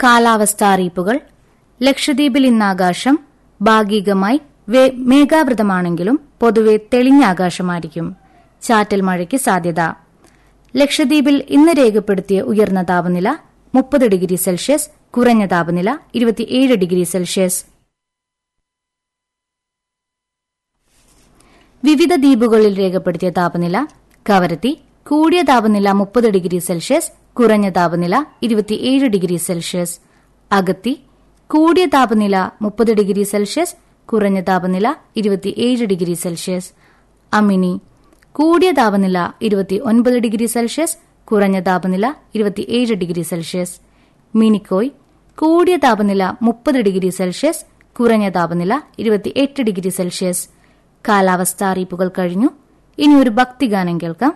കാലാവസ്ഥാ അറിയിപ്പുകൾ ലക്ഷദ്വീപിൽ ഇന്ന് ആകാശം ഭാഗികമായി വേ- മേഘാവൃതമാണെങ്കിലും പൊതുവെ തെളിഞ്ഞ ആകാശമായിരിക്കും ചാറ്റൽ മഴയ്ക്ക് സാധ്യത ലക്ഷദ്വീപിൽ ഇന്ന് രേഖപ്പെടുത്തിയ ഉയർന്ന താപനില മുപ്പത് ഡിഗ്രി സെൽഷ്യസ് കുറഞ്ഞ താപനില ഇരുപത്തിയേഴ് ഡിഗ്രി സെൽഷ്യസ് വിവിധ ദ്വീപുകളിൽ രേഖപ്പെടുത്തിയ താപനില കവരത്തി കൂടിയ താപനില മുപ്പത് ഡിഗ്രി സെൽഷ്യസ് കുറഞ്ഞ താപനില ഇരുപത്തിയേഴ് ഡിഗ്രി സെൽഷ്യസ് അഗത്തി കൂടിയ താപനില മുപ്പത് ഡിഗ്രി സെൽഷ്യസ് കുറഞ്ഞ താപനില ഇരുപത്തിയേഴ് ഡിഗ്രി സെൽഷ്യസ് അമിനി കൂടിയ താപനില ഇരുപത്തി ഒൻപത് ഡിഗ്രി സെൽഷ്യസ് കുറഞ്ഞ താപനില ഇരുപത്തിയേഴ് ഡിഗ്രി സെൽഷ്യസ് മിനിക്കോയ് കൂടിയ താപനില മുപ്പത് ഡിഗ്രി സെൽഷ്യസ് കുറഞ്ഞ താപനില ഇരുപത്തിയെട്ട് ഡിഗ്രി സെൽഷ്യസ് കാലാവസ്ഥാ അറിയിപ്പുകൾ കഴിഞ്ഞു ഇനി ഒരു ഭക്തിഗാനം കേൾക്കാം